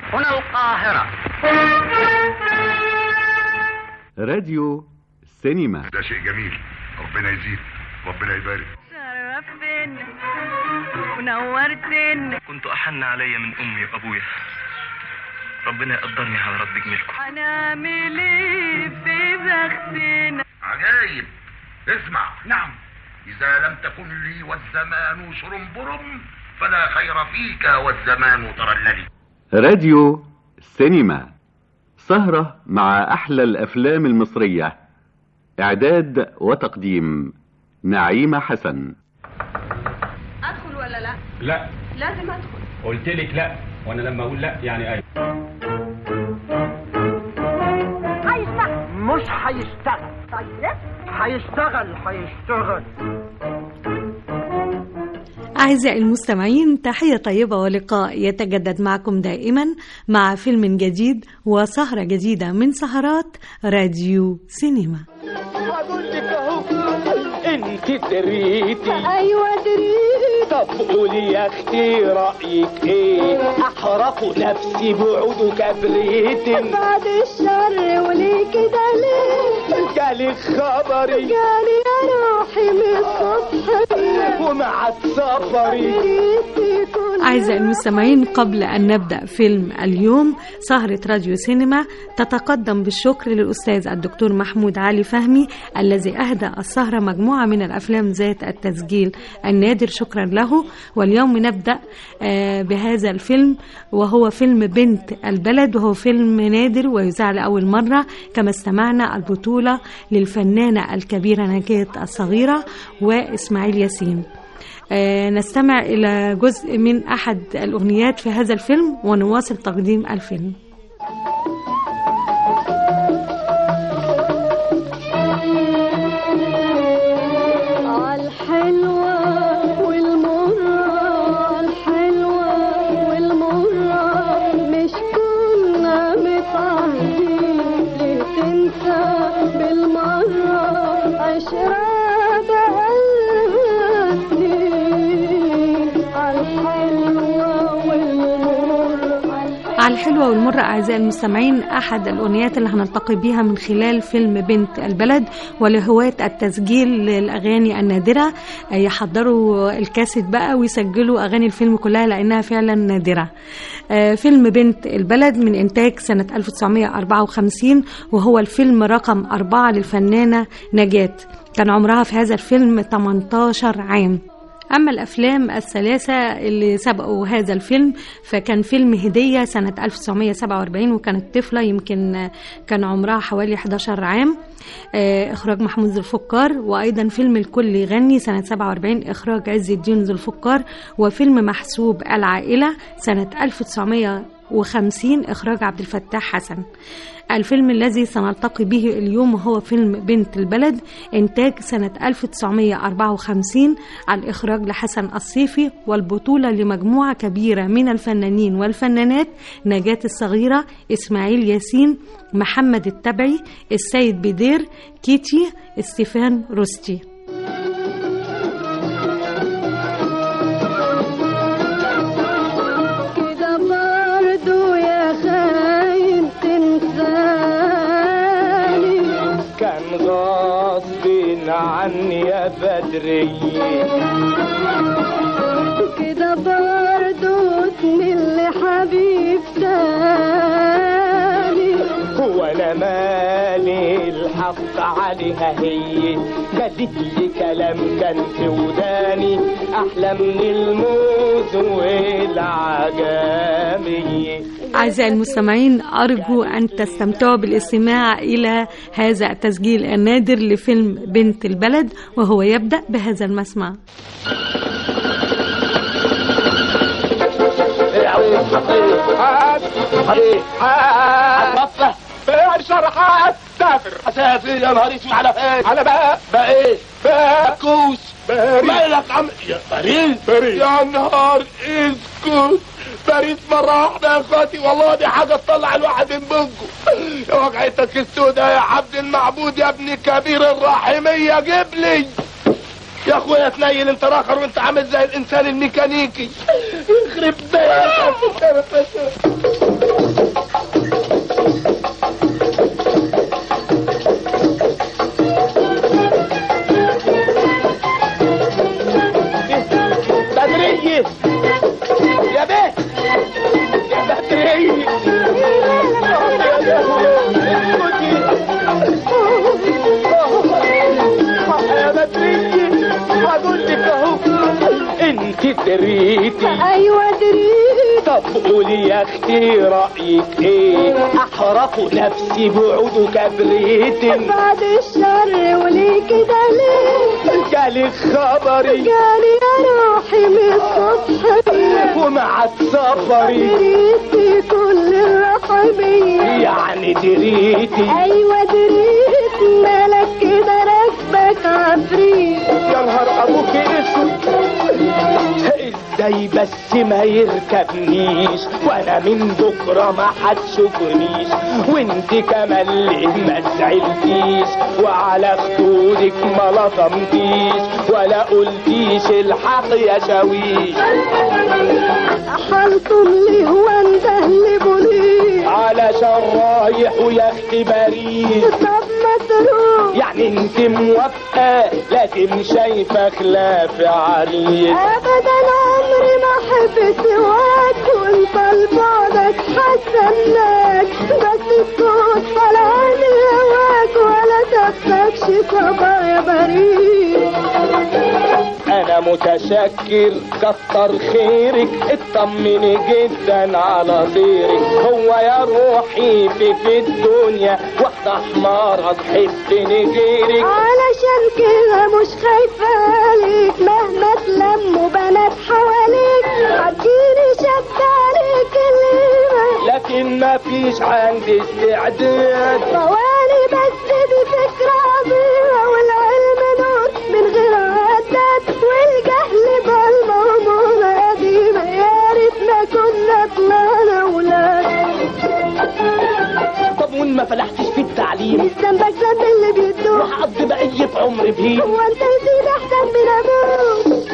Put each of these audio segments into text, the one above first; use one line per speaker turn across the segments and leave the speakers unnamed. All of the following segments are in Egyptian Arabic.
هنا القاهرة
راديو سينما
ده شيء جميل ربنا يزيد ربنا يبارك
شرفتنا ونورتنا
كنت أحن علي من أمي وأبويا ربنا يقدرني على رد جميلكم
هنعمل ايه في بختنا
عجايب اسمع نعم إذا لم تكن لي والزمان شرنبرم فلا خير فيك والزمان ترللي
راديو سينما سهرة مع أحلى الأفلام المصرية إعداد وتقديم نعيمة حسن
ادخل ولا لا
لا
لازم ادخل
قلت لك لا وانا لما اقول لا يعني ايوه
هيشتغل
مش هيشتغل
طيب
هيشتغل هيشتغل
أعزائي المستمعين تحية طيبة ولقاء يتجدد معكم دائما مع فيلم جديد وسهرة جديدة من سهرات راديو سينما
هقول لك اهو انت دريتي
ايوه دريت
طب قولي يا اختي رايك ايه احرق نفسي بعود كبريت
بعد الشر وليه كده ليه
جالك خبري
جالي يا روحي من الصبح
ومع السفري
دريت كل
أعزائي المستمعين قبل أن نبدأ فيلم اليوم سهرة راديو سينما تتقدم بالشكر للأستاذ الدكتور محمود علي فهمي الذي أهدى السهرة مجموعة من الأفلام ذات التسجيل النادر شكرا له واليوم نبدأ آه، بهذا الفيلم وهو فيلم بنت البلد وهو فيلم نادر ويذاع لأول مرة كما استمعنا البطولة للفنانة الكبيرة نجاة الصغيرة وإسماعيل ياسين آه، نستمع إلى جزء من أحد الأغنيات في هذا الفيلم ونواصل تقديم الفيلم
عالحلوة والمرة الحلوة والمرة مش كنا متعهدين ليه تنسى بالمرة عشرة بقالها سنين عالحلوة والمرة
على الحلوة والمرة أعزائي المستمعين أحد الأغنيات اللي هنلتقي بيها من خلال فيلم بنت البلد ولهواة التسجيل للأغاني النادرة آه، يحضروا الكاسيت بقى ويسجلوا أغاني الفيلم كلها لأنها فعلا نادرة آه، فيلم بنت البلد من إنتاج سنة 1954 وهو الفيلم رقم أربعة للفنانة نجاة كان عمرها في هذا الفيلم 18 عام أما الأفلام الثلاثة اللي سبقوا هذا الفيلم فكان فيلم هدية سنة 1947 وكانت طفلة يمكن كان عمرها حوالي 11 عام آه، إخراج محمود ذو الفقار وأيضا فيلم الكل يغني سنة 47 إخراج عز الدين ذو الفقار وفيلم محسوب العائلة سنة 1950 إخراج عبد الفتاح حسن الفيلم الذي سنلتقي به اليوم هو فيلم بنت البلد إنتاج سنة 1954 على الإخراج لحسن الصيفي والبطولة لمجموعة كبيرة من الفنانين والفنانات نجاة الصغيرة إسماعيل ياسين محمد التبعي السيد بدير كيتي استيفان روستي
كده برضو يا خاين تنساني
كان غصب عني يا بدري
كده برضو تمل حبيب تاني
هو انا مالي الحق عليها هي قالت لي كلام كان في وداني احلى من الموز والعجامي
أعزائي المستمعين أرجو أن تستمتعوا بالاستماع إلى هذا التسجيل النادر لفيلم بنت البلد وهو يبدأ بهذا المسمع
هتوفى فين شرحات سافر اسافر يا نهار اسود على فين على بقى بقى ايه بقى كوس مالك عم يا باريس باريس يا نهار اسكت باريس مرة واحدة يا اخواتي والله دي حاجة تطلع الواحد من بوجه يا وجعتك السوداء يا عبد المعبود يا ابن كبير الرحمية جيب لي يا اخويا تنيل انت راخر وانت عامل زي الانسان الميكانيكي يخرب بيتك دريتي
ايوه دريت
طب قولي يا اختي رايك ايه احرق نفسي بعود كبريت
بعد الشر وليه كده ليه
جالي خبري
جالي يا روحي من الصبح
ومع السفري
دريتي كل الرحمية
يعني دريتي
ايوه دريت مالك كده راكبك عفريت
يا نهار ابوك اسود ازاي بس ما يركبنيش وانا من بكره ما هتشوفنيش وانت كمان ليه ما زعلتيش وعلى خدودك ما لطمتيش ولا قلتيش الحق يا شاويش
حلطم ليه واندهلبوا ليه
علشان رايح ويا اختي بريد
طب ما تروح
يعني انت موافقه لكن شايفه خلاف عريض
ابدا عمري ما حبت سواك وانت لبعدك حسناك بس الصوت طلعني هواك ولا تفكش صبا يا بريء
انا متشكر كتر خيرك اطمني جدا على خيرك هو يا روحي في في الدنيا واحدة حمارة تحبني غيرك
علشان كده مش خايفة عليك مهما تلموا بنات حواليك هتجيلي شد عليك الليلة
لكن ما فيش عندي استعداد
طوالي بس دي فكرة عظيمة والعلم نور من غير عداد والجهل بالموضوع قديمة يا ريتنا كنا طلعنا ولاد
طب وين ما فلحتش في التعليم
مش ذنبك ذنب اللي بيدوم
وهقضي بقية عمري بهيم
هو انت نسيت احسن من ابوك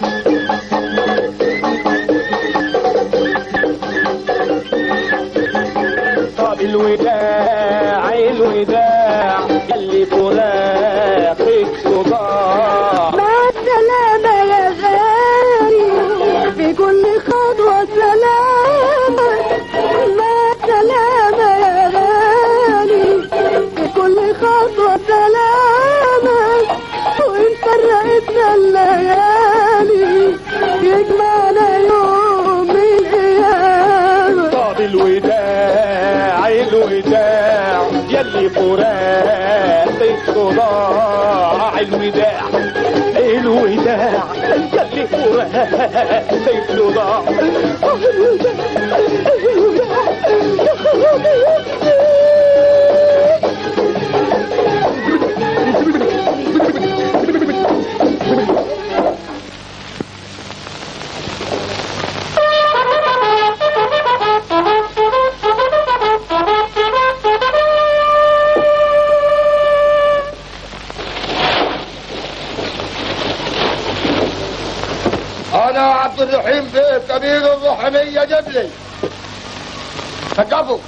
طب الوداع الوداع اللي فراقك صداع
مع السلامة يا غالي في كل خطوة سلامة مع السلامة يا غالي في كل خطوة سلامة وإن فرقتنا الليالي يجمعنا يوم القيامة
طب الوداع الوداع يلي فراقك صداع الوداع الوداع يلي فراقك صداع
الوداع الوداع يا خرابي
انا عبد الرحيم بيه كبير الرحمية جبلي ثقفوا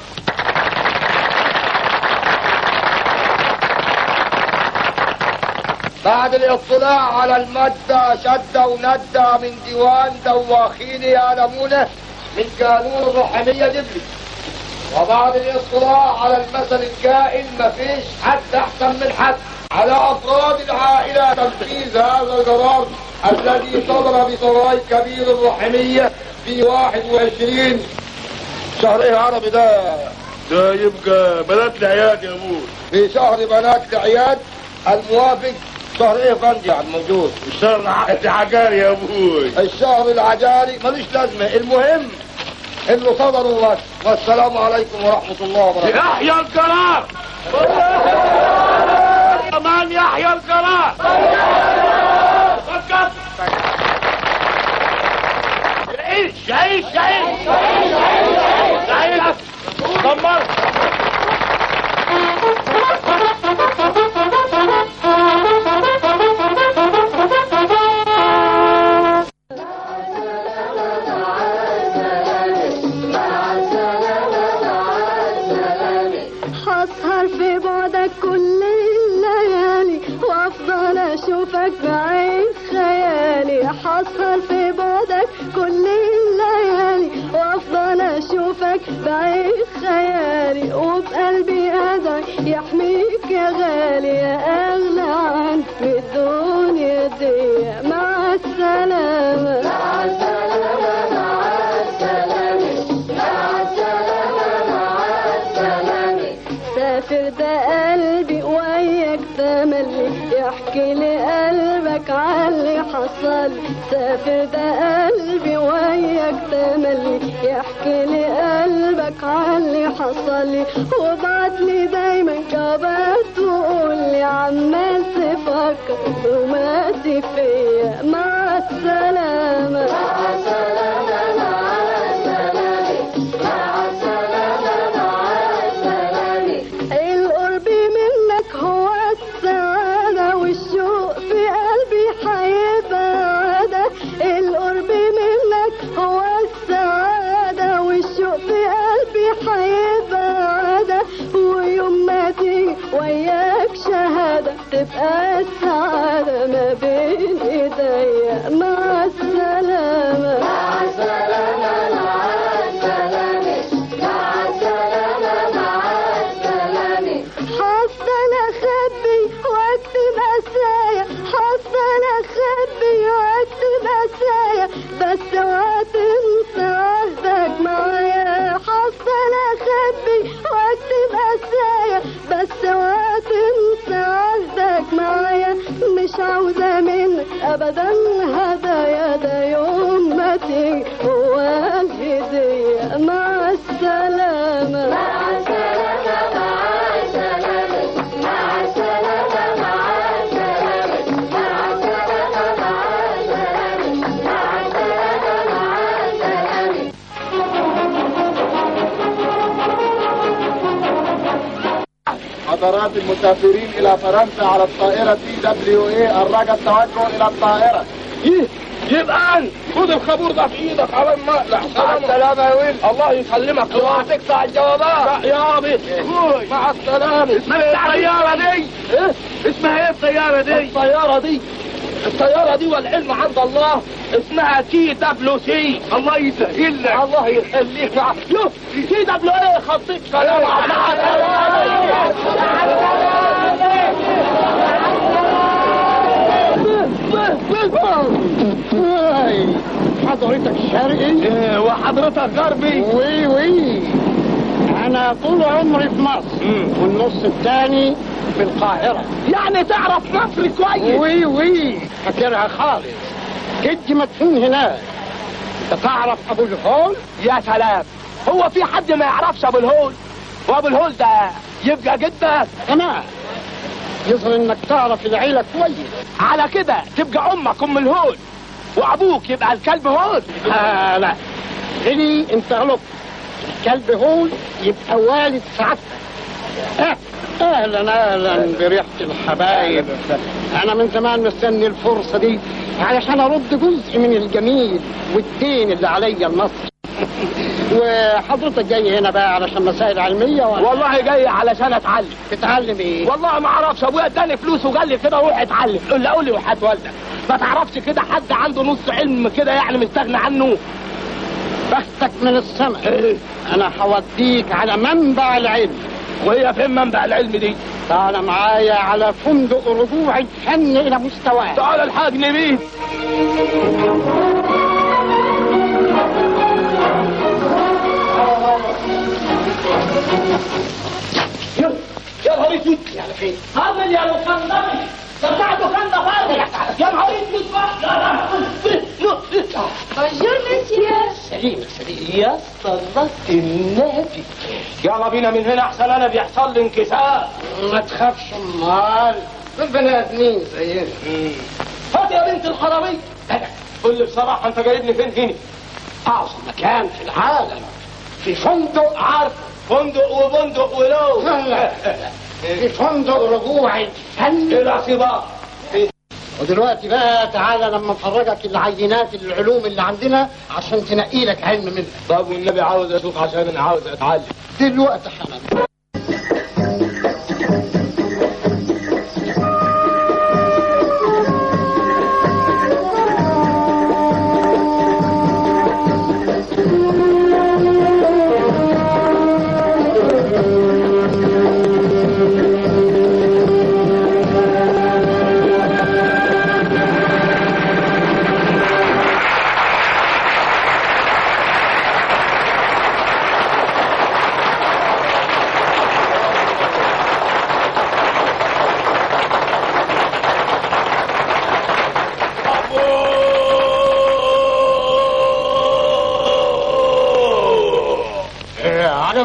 بعد الاطلاع على المادة شدة وندة من ديوان دواخين يعلمونه من قانون الرحمية جبلي وبعد الاطلاع على المثل الكائن مفيش حد احسن من حد على افراد العائلة تنفيذ هذا القرار الذي صدر بسراي كبير الرحمية في 21 شهر ايه عربي ده
ده يبقى بنات العياد يا ابوي
في شهر بنات العياد الموافق شهر ايه فندي على الموجود
الشهر العجاري يا ابوي
الشهر العجاري ملوش لازمة المهم انه صدر الرش والسلام عليكم ورحمة الله وبركاته
يحيى القرار كمان يحيى القرار فكر عيش عيش عيش عيش دمر
هسهر في بعدك كل الليالي وافضل اشوفك بعين خيالي هسهر في بعدك كل الليالي وافضل اشوفك بعين خيالي وبقلبي قدر يحميك يا غالي يا اغلى عن في الدنيا دي مع السلامه حصل سافر ده قلبي وياك تملي يحكي لي قلبك عن اللي حصل لي وابعت لي دايما جوابات وقول لي عمال تفكر وماشي فيا مع السلامة مع السلامة مع السلامة مع السلامة مع السلامة القرب منك هو السعادة والشوق في قلبي حيبعدك القرب منك هو السعادة والشوق في قلبي حيبعدك ويوم ما تيجي وياك شهادة تبقى السعادة ما بين ايديا مع السلامة مع السلامة مع السلامة مع السلامة مع السلامة حصل اخبي واكتب اسايا حصل اخبي واكتب اسايا بس اوعى تنسى عهدك معايا حصل اخبي واكتب اسايا بس اوعى تنسى عهدك معايا مش عاوزة منك ابدا هدايا ده يوم ما تيجي هو الهدية مع السلامة مع السلامة مع السلامة مع السلامة مع السلامة مع السلامة مع السلامة مع السلامة مع السلامة
حضرات المسافرين الى فرنسا على الطائرة تي دبليو اي الرجاء التوجه الى الطائرة
يبقى أنت خد الخابور ده في ايدك على ما اقلع
مع السلامة يا ويل
الله يسلمك
اوعى تقطع الجوابات
لا يا بي مع السلامة
اسمها الطيارة دي
ايه
اسمها ايه الطيارة دي
الطيارة دي الطيارة دي والعلم عند الله اسمها تي دبليو سي
الله يسهل لك
الله يخليك يو تي دبليو ايه خطيك سلام
حضرتك شرقي
وحضرتك غربي
وي وي انا طول عمري في مصر والنص الثاني في القاهرة
يعني تعرف مصر كويس
وي وي فاكرها خالص جدي مدفون هناك انت تعرف ابو الهول
يا سلام هو في حد ما يعرفش ابو الهول وابو الهول ده يبقى جدك
تمام يظهر انك تعرف العيلة كويس
على كده تبقى امك ام الهول وابوك يبقى الكلب هول
آه لا غني انت غلط الكلب هول يبقى والد سعادتك آه. اهلا اهلا بريحة الحبايب انا من زمان مستني الفرصة دي علشان ارد جزء من الجميل والدين اللي عليا المصري وحضرتك جاي هنا بقى علشان مسائل علمية ولا
والله جاي علشان اتعلم
تتعلم ايه؟
والله ما اعرفش ابويا اداني فلوس وقال لي كده روح اتعلم قول لي قول لي وحياة والدك ما تعرفش كده حد عنده نص علم كده يعني مستغني عنه
بختك من السماء انا هوديك على منبع العلم
وهي فين منبع العلم دي
تعال معايا على فندق رجوع الفن الى مستواه
تعال الحاجني بيه يا يا نهار اسود
على فين؟
هذا يا لو كان ضمي بتاعته كان ضمي يا نهار اسود
Bonjour, monsieur.
سليم سليم
يا صلاة النبي يلا بينا من هنا احسن انا بيحصل لي انكسار
ما تخافش امال البني ادمين زينا
هات يا بنت الحرامية قول لي بصراحة انت جايبني فين هنا
اعظم مكان في العالم في فندق
عارف فندق وبندق ولو
لا لا في فندق رجوع الفن
الاعتبار
ودلوقتي بقى تعالى لما افرجك العينات العلوم اللي عندنا عشان تنقي لك علم منها
طب والنبي عاوز اشوف عشان انا عاوز اتعلم
دلوقتي حالا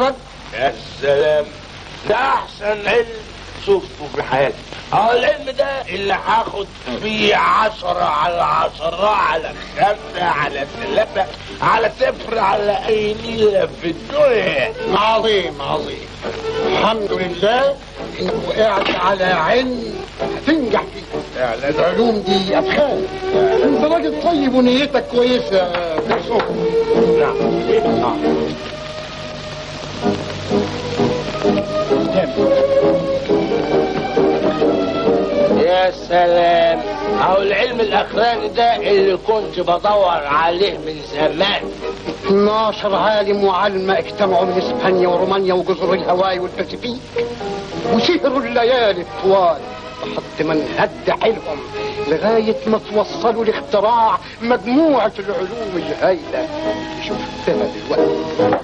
عجبك
يا سلام ده احسن علم شفته في حياتي اه العلم ده اللي هاخد فيه عشرة على عشرة على خمسة على ثلاثة على صفر على اي نيلة في الدنيا
عظيم عظيم الحمد لله انك وقعت على علم هتنجح فيه العلوم دي ادخال انت راجل طيب ونيتك كويسه يا فيلسوف
نعم يا سلام او العلم الاخراني ده اللي كنت بدور عليه من زمان
12 عالم وعلمة اجتمعوا من اسبانيا ورومانيا وجزر الهواي والباسيفيك وسهروا الليالي الطوال لحد ما انهد حيلهم لغاية ما توصلوا لاختراع مجموعة العلوم الهائلة شفتها دلوقتي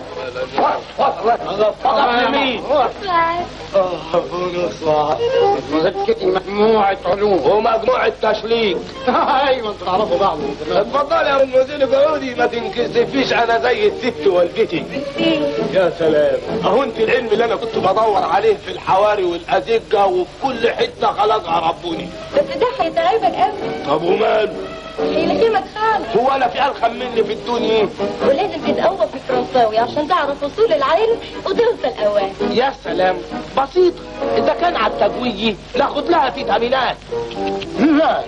فضل مين؟
مذكرتي مجموعة علوم
ومجموعة تشليك
ايوه انتوا تعرفوا بعض من زمان
اتفضل يا ام مدير جعودي ما تنكسفيش انا زي الست والدتي يا سلام اهو انت العلم اللي انا كنت بدور عليه في الحواري والازجه وفي كل حته خلاص عرفوني
بس ده هيتعبك قوي
طب وماله
هيلخمك خالص
هو انا في الخم مني في الدنيا
ولازم تتقوى في الفرنساوي عشان تعرف اصول العلم وتوصل اوان
يا سلام بسيط اذا كان على التجويد ناخد لها فيتامينات
لا لا لا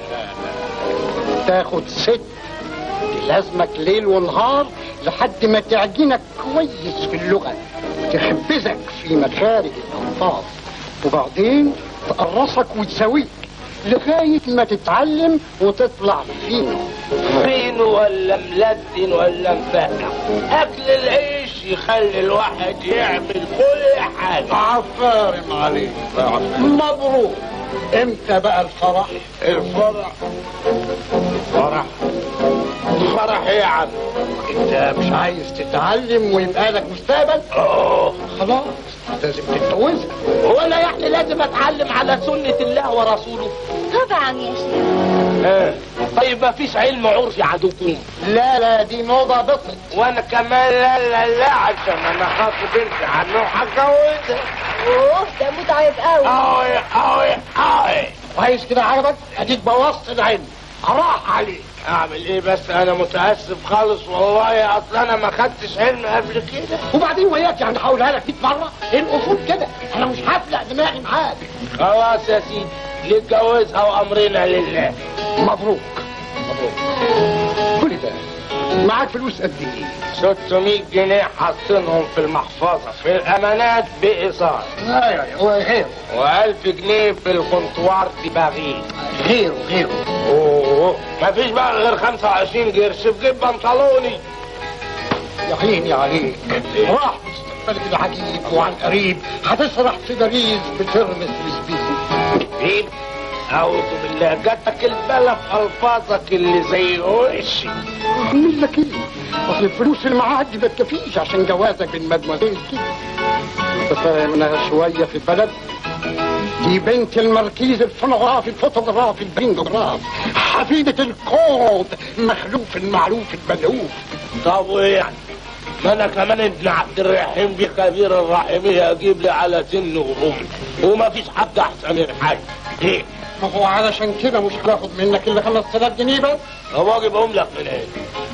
تاخد ست تلازمك ليل ونهار لحد ما تعجنك كويس في اللغة تخبزك في مخارج الألفاظ وبعدين تقرصك وتساويك لغاية ما تتعلم وتطلع فينو
فين ولا ملدن ولا مفتح اكل العيش يخلي الواحد يعمل كل حاجه
عفارم عليك مبروك امتى بقى الفرح
الفرح فرح فرح ايه يا عم
انت مش عايز تتعلم ويبقى لك مستقبل
اه
خلاص لازم تتجوزها
هو انا يعني لازم اتعلم على سنه الله ورسوله
طبعا يا شيخ
آه. طيب ما فيش علم عرفي عندكم
لا لا دي موضة بطل
وانا كمان لا لا لا عشان انا خاطب بنتي عنه هتجوزها
اوه ده متعب قوي
اوي اوي اوي
عايز كده عجبك اديك بوظت العلم راح عليك
اعمل ايه بس انا متاسف خالص والله اصل انا ما خدتش علم قبل كده
وبعدين وياك يعني هقولها لك 100 مره الاصول كده انا مش هفلق دماغي معاك
خلاص يا سيدي نتجوزها وامرنا لله
مبروك مبروك كل ده معاك فلوس قد ايه
600 جنيه حاطينهم في المحفظه في الامانات بايصال
ايوه ايوه وغيره
و1000 جنيه في الكونتوار دي باغي
غيره غيره
اوه مفيش بقى غير 25 قرش في جيب بنطلوني
يا عيني عليك راح مستقبلك العجيب وعن قريب هتسرح في باريس بترمس وسبيس
ايه اعوذ بالله جاتك البلا في الفاظك اللي زي وشي
اعمل لك ايه اصل الفلوس اللي معاك دي ما تكفيش عشان جوازك بين مدموزيل كده انت فاهم انها شويه في البلد دي بنت المركيز الفونوغرافي الفوتوغرافي البنجوغراف حفيدة الكود مخلوف المعلوف الملهوف
طب وايه يعني ما انا كمان ابن عبد الرحيم بكبير الرحيمية اجيب لي على سن وامي وما فيش حد احسن من حاج ايه
ما هو علشان كده مش هاخد منك الا 5000 جنيه بس
طب اجيبهم لك من ايه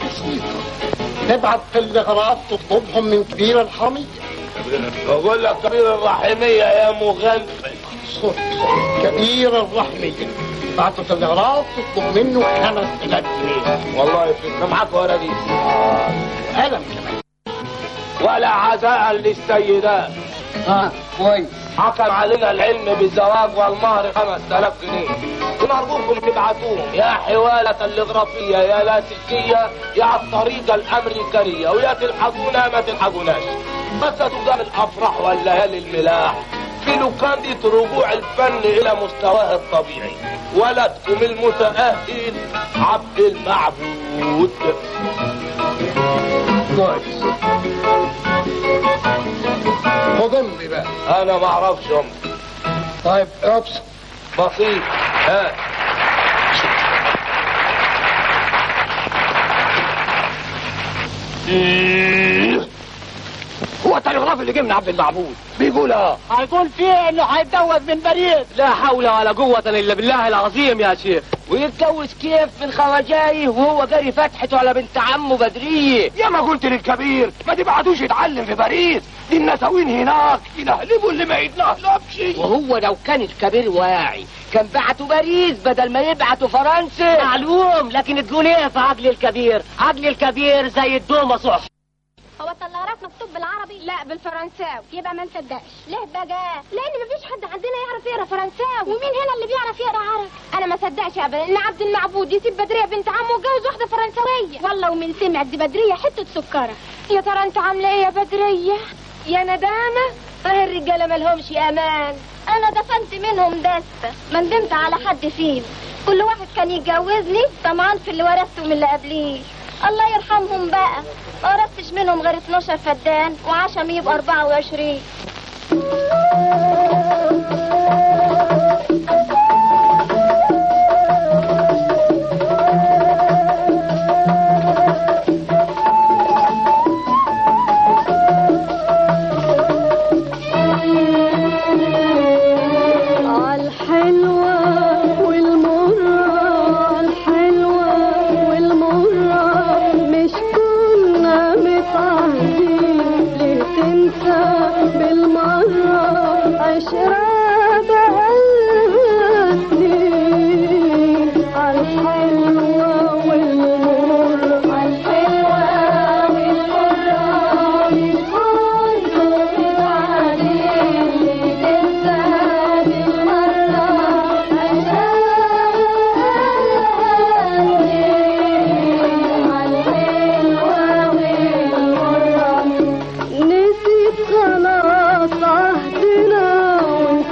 تبعت تلغراف تطلبهم من كبير الحرمية
بقول لك كبير الرحيمية يا مغنفل
صوت كبير الرحمية بعتوا تلغراف تطلب منه 5000 جنيه
والله في معاك ورقي
قلم كمان
ولا عزاء للسيدات
اه كويس
حكم علينا العلم بالزواج والمهر 5000 جنيه ونرجوكم تبعتوهم يا حوالة الجغرافية يا لاسلكية يا الطريقة الأمريكانية ويا تلحقونا ما تلحقوناش بس تقام الأفراح والليالي الملاح في لوكاندة رجوع الفن إلى مستواه الطبيعي ولدكم المتأهل عبد المعبود
كويس خد امي بقى
أنا ما أعرفش أم
طيب اوبس
بسيط ها
هو
التلغراف اللي جه من عبد المعبود بيقول اه
هيقول فيه انه هيتجوز من بريد
لا حول ولا قوة الا بالله العظيم يا شيخ ويتجوز كيف من خواجايه وهو جاري فتحته على بنت عمه بدرية يا ما قلت للكبير ما تبعتوش يتعلم في باريس دي النساوين هناك ينهلبوا اللي ما يتنهلبش
وهو لو كان الكبير واعي كان بعتوا باريس بدل ما يبعتوا فرنسا
معلوم لكن تقول ايه في عقل الكبير عقل الكبير زي الدومة صح
هو التلغراف مكتوب بالعربي لا بالفرنساوي يبقى ما نصدقش ليه بقى لان مفيش حد عندنا يعرف يقرا فرنساوي ومين هنا اللي بيعرف يقرا عربي انا ما صدقش ابدا ان عبد المعبود يسيب بدريه بنت عمه ويتجوز واحده فرنسويه والله ومن سمعت دي بدريه حته سكره يا ترى انت عامله ايه يا بدريه يا ندامه اه الرجاله مالهمش امان انا دفنت منهم دسه ما ندمت على حد فيهم كل واحد كان يتجوزني طمعان في اللي ورثته من اللي قبليه الله يرحمهم بقى ما ورثتش منهم غير 12 فدان وعشم يبقى 24
الحلوة والمرة الحلوة والمرة مش كنا متعهدين ليه تنسى بالمرة عشرة بقالها سنين الحلوة والمرة الحلوة والمرة مش كنا متعهدين ليه تنسى بالمرة نسيت خلاص عهدنا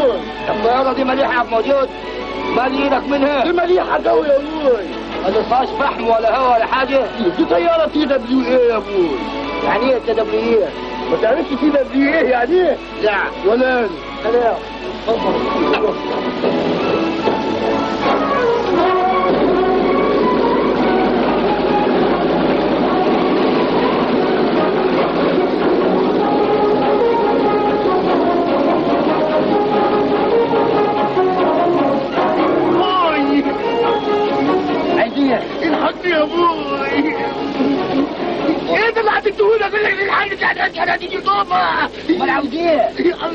ابوي
الطيارة دي مليحة يا عبد موجود مال ايدك منها
دي مليحة قوي يا ابوي
ما فيهاش فحم ولا هوا ولا حاجة
دي طيارة تي دبليو ايه يا ابوي
يعني ايه التدبلية
ما تعرفش تي دبليو ايه يعني ايه؟
لا
ولا أنا.
سلام
ابوي
عايزين
الحقني يا ابوي ايه ده اللي عملتهولك اللي الحاجة بتاعت انا دي طوبة
امال عاوز ايه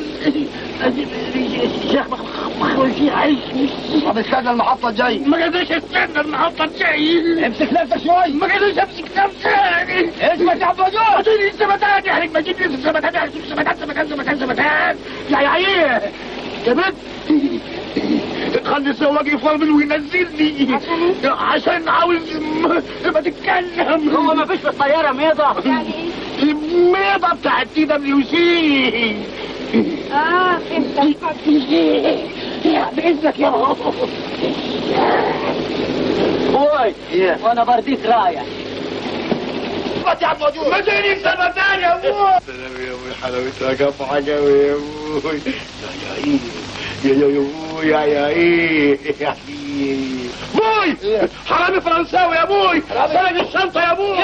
الشيخ مخرجي عايش مش
طب استنى المحطة الجاي
ما قدرش استنى المحطة الجاي
امسك نفسك شوي
ما قدرش امسك نفسي
اسمك يا عبد موجود
اعطيني السبتات يا حريق ما تجيب لي السبتات يا حريق السبتات سبتات سبتات سبتات يا يا ايه يا بنت خلي السواق يفرمل وينزلني عشان عاوز م- ما تتكلم
هو ما فيش في الطيارة ميضة
يعني ايه
الميضة بتاعت تي دبليو سي
اه فهمتك
باذنك يا رب
بوي وانا برديك رايح
يا عم موجود ما تجيني السبتان يا ابوي سلام يا ابوي حلاوتها كف حاجه يا ابوي يا يا يا ابوي يا يا ايه يا بوي حرامي فرنساوي يا ابوي سرق الشنطه يا ابوي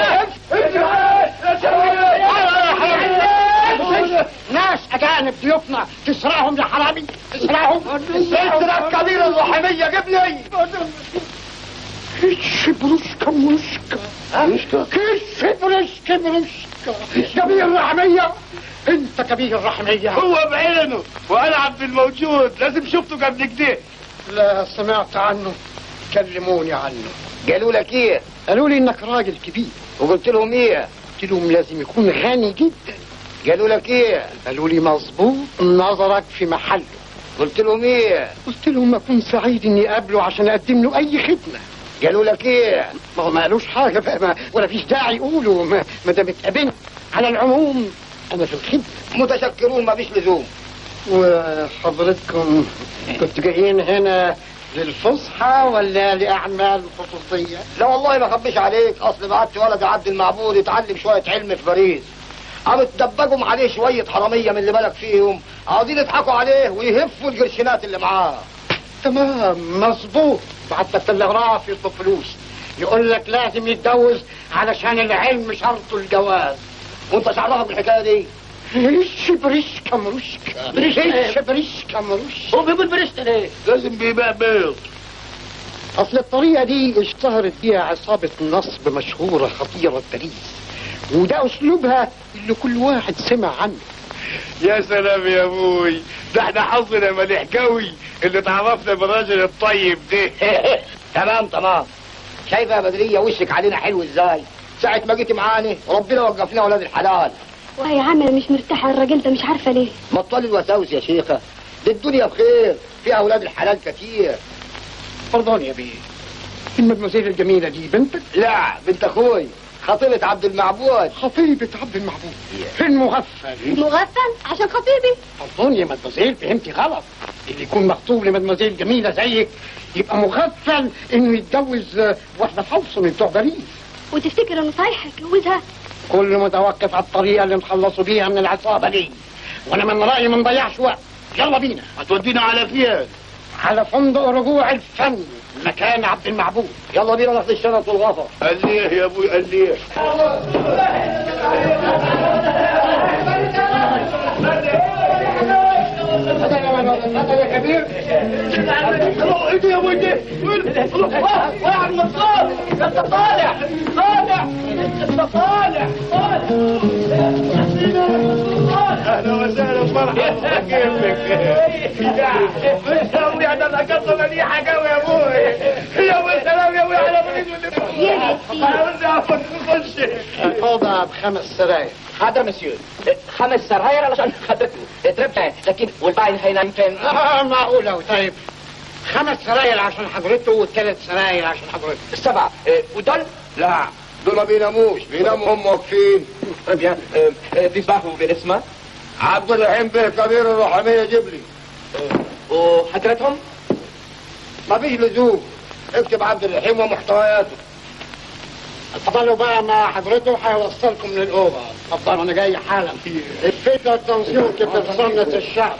ناس اجانب ضيوفنا تسرقهم يا حرامي تسرقهم
سلسلة كبيرة الرحمية جيب لي
شبروشكا مروشكا كيف شبروشكا مروشكا كبير رحمية انت كبير رحمية
هو بعينه وانا عبد الموجود لازم شفته قبل كده
لا سمعت عنه كلموني عنه
قالوا لك ايه
قالوا لي انك راجل كبير
وقلت لهم ايه
قلت لهم لازم يكون غني جدا
قالوا لك ايه
قالوا لي مظبوط نظرك في محله
قلت لهم ايه
قلت لهم اكون سعيد اني اقابله عشان اقدم له اي خدمه
قالوا لك ايه
ما هو ما قالوش حاجه بقى ما ولا فيش داعي يقولوا ما, ما دام اتقابلنا على العموم انا في الخدمه
متشكرون ما فيش لزوم
وحضرتكم كنتوا جايين هنا للفصحى ولا لاعمال خصوصيه
لا والله ما اخبيش عليك اصل بعت ولد عبد المعبود يتعلم شويه علم في باريس قاموا تدبجوا عليه شويه حراميه من اللي بالك فيهم عاوزين يضحكوا عليه ويهفوا القرشينات اللي معاه
تمام مظبوط بعت لك تلغراف يطلب فلوس يقول لك لازم يتجوز علشان العلم شرط الجواز
وانت شعرها بالحكايه دي
ايش بريشكا مروشكا ايش بريشكا مروشكا
هو بيقول بريست ليه
لازم بيبقى بيض
اصل الطريقه دي اشتهرت بيها عصابه نصب مشهوره خطيره باريس وده اسلوبها اللي كل واحد سمع عنه
يا سلام يا ابوي ده احنا حظنا مليح قوي اللي تعرفنا بالراجل الطيب ده
تمام تمام شايفه يا بدريه وشك علينا حلو ازاي ساعة ما جيتي معاني ربنا وقفنا ولاد الحلال
وهي عامل مش مرتاحة الراجل ده مش عارفة ليه
بطل الوساوس يا شيخة دي الدنيا بخير فيها اولاد الحلال كتير
فرضان يا بيه المدمزيل الجميله دي بنتك
لا بنت اخوي خطيبة عبد المعبود
خطيبة عبد المعبود المغفل
مغفل عشان خطيبي
فرضان يا مدمزيل فهمتي غلط اللي يكون مخطوب لمدمزيل جميله زيك يبقى مغفل انه يتجوز آه، واحده فوصل من بتوع باريس
وتفتكر انه صحيح هيتجوزها
كل متوقف على الطريقه اللي نخلصوا بيها من العصابه دي وانا من رايي ما نضيعش وقت يلا بينا
هتودينا على فين
على فندق رجوع الفن مكان عبد المعبود
يلا بينا ناخد الشنط والغفر
قال ليه يا ابوي قال ليه
يا كبير
ايه ده يا ابوي ده واحد نصار انت طالع طالع انت طالع طالع اهلا وسهلا مرحبا كيفك يا ابوي انا لقطه مليحه قوي يا ابوي يا ابوي سلام يا ابوي على مريض عاوز اخد نخش
الأوضة بخمس سراير
هذا مسيو خمس سراير علشان خدته تربح لكن والباقي هينام فين؟
آه معقولة طيب خمس سراير عشان حضرته وثلاث سراير عشان حضرته
سبعة إيه، ودول
لا دول ما بيناموش بيناموا هم واقفين
بيان بيصبحوا بالاسمه
عبد الرحيم به كبير الرحمية جيب لي
وحضرتهم
ما فيش لزوم اكتب عبد الرحيم ومحتوياته
اتفضلوا بقى مع حضرته هيوصلكم للأوضة اتفضلوا أنا جاي حالا الفكرة التنسيق في سنة الشعب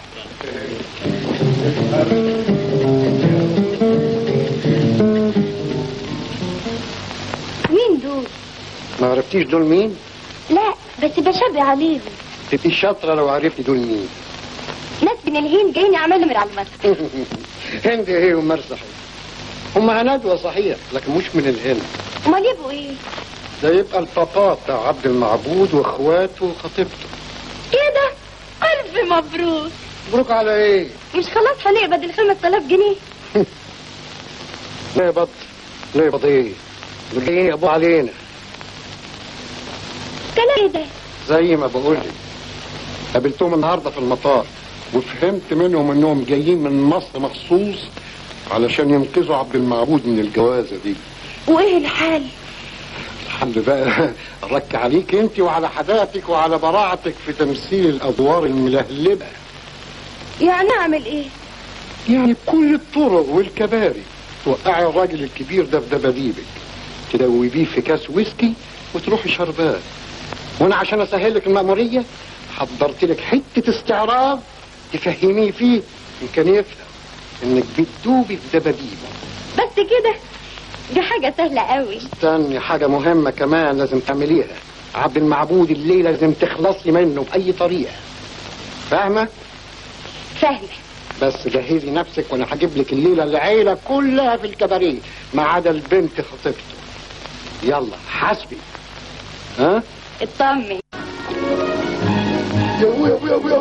مين دول
ما عرفتيش دول مين؟
لا بس بشبه عليهم
تبقي شاطرة لو عرفتي دول مين
ناس من الهين جايين يعملوا من على المسرح
هند ايه ومرسح هم ندوة صحيح لكن مش من الهند
امال يبقوا ايه
ده يبقى البابا بتاع عبد المعبود واخواته وخطيبته
ايه ده الف مبروك
مبروك على ايه؟
مش خلاص هنقبض ال 5000 جنيه
ليه بط ليه بط ايه؟ دول جايين يقبضوا علينا
كلام ايه ده
زي ما بقول لك قابلتهم النهارده في المطار وفهمت منهم انهم جايين من مصر مخصوص علشان ينقذوا عبد المعبود من الجوازه دي
وايه الحال
الحمد بقى رك عليك انت وعلى حداثتك وعلى براعتك في تمثيل الادوار الملهلبه
يعني اعمل ايه
يعني بكل الطرق والكباري توقعي الراجل الكبير ده في دباديبك تدوبيه في كاس ويسكي وتروحي شربات وانا عشان اسهل لك المأمورية حضرت لك حتة استعراض تفهميه فيه يمكن يفهم انك بتدوبي في دباديبه
بس كده دي حاجة سهلة قوي
استني حاجة مهمة كمان لازم تعمليها عبد المعبود الليلة لازم تخلصي منه بأي طريقة فاهمة؟
فاهمة
بس جهزي نفسك وانا هجيب لك الليله العيله كلها في الكباريه ما عدا البنت خطيبته يلا حاسبي ها
اطمن
يا ابويا ابويا ابويا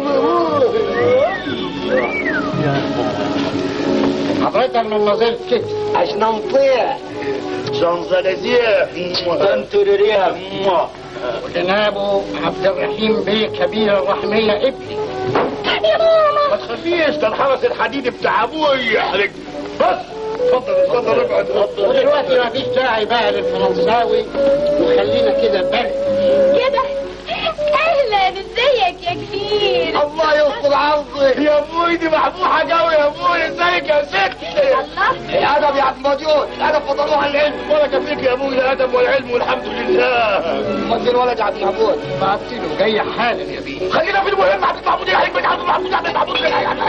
حضرتك من نظير كده
عشان نطيع شانزليزيه تنتريريها
وجنابه عبد الرحيم بيه كبير الرحميه ابني
يا ماما
ما تخافيش ده الحرس الحديدي بتاع ابوي يحرق بس اتفضل اتفضل ابعد
ودلوقتي ما فيش داعي بقى للفرنساوي وخلينا كده برد
كده اهلا ازيك يا كبير
الله يستر عرضك يا ابوي دي محبوحه قوي يا ابوي ازيك يا ست
الله
الادب يا عبد الموجود الادب فضلوه عن العلم ولا فيك يا ابوي الادب والعلم والحمد لله ما الولد يا عبد المحمود
بعت له جاي حالا يا بيه
خلينا في المهم عبد المحمود يا حبيبي عبد المحمود عبد المحمود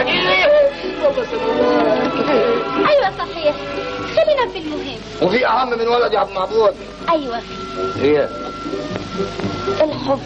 ايوه صحيح خلينا في المهم
وفي اهم من ولد يا عبد المعبود
ايوه
هي
الحب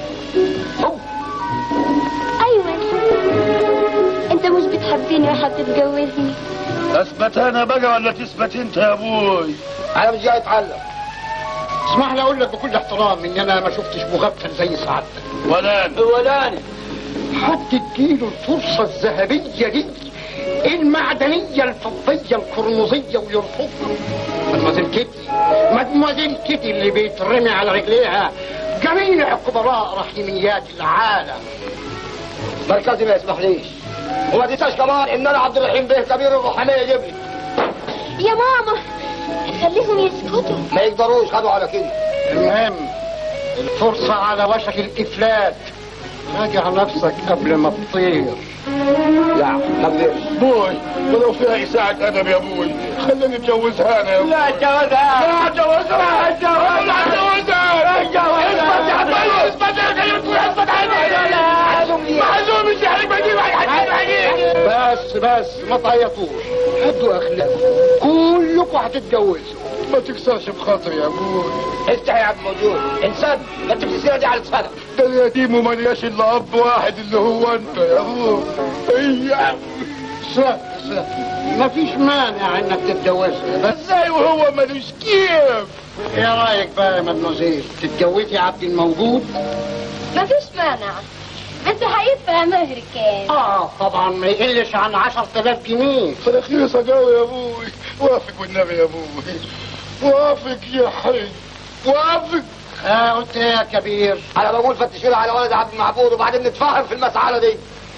ايوه انت مش بتحبني وهتتجوزني
اثبت انا بقى ولا تثبت انت يا ابوي انا مش جاي اتعلم
اسمح لي اقول لك بكل احترام ان انا ما شفتش مغفل زي سعادتك
ولا أنا. ولا أنا.
حد تديله الفرصة الذهبية دي المعدنية الفضية القرمزية ويرفضها مدموزيل كيتي مدموزيل كيتي اللي بيترمي على رجليها جميع كبراء رحيميات العالم
مركزي ما يسمحليش وما تنساش كمان ان انا عبد الرحيم بيه كبير الروحانيه يجيب لي
يا ماما خليهم يسكتوا
ما يقدروش خدوا على كده
المهم الفرصة على وشك الإفلات راجع نفسك قبل ما تطير
لا ما اقدرش
بوي ولو فيها إساعة أدب يا بوي خليني أتجوزها أنا يا
لا اتجوزها لا اتجوزها اتجوزها لا اتجوزها اتجوزها اثبت يا عبد اثبت يا خليل اثبت عيني معزوم مش يحرق بجيب هيحرق
بس بس ما تعيطوش هدوا أخلاق كلكم هتتجوزوا
ما تكسرش بخاطري يا بوي
افتح يا عبد موجود انسان ما تجيب السيره دي على لسانك
ده اليتيم وما لياش إلا أب واحد اللي هو أنت يا بوي إيه
سهل سهل ما فيش مانع انك تتجوزها بس
ازاي وهو ملوش كيف
ايه رايك بقى يا مدموزيل تتجوزي عبد الموجود
مفيش مانع بس هيدفع مهر كام
اه طبعا ما يقلش عن 10000 جنيه
رخيصة قوي يا ابوي وافق والنبي يا ابوي وافق يا حي وافق
اه قلت ايه يا كبير
انا بقول فتشوا على ولد عبد المعبود وبعدين نتفاهم في المسألة دي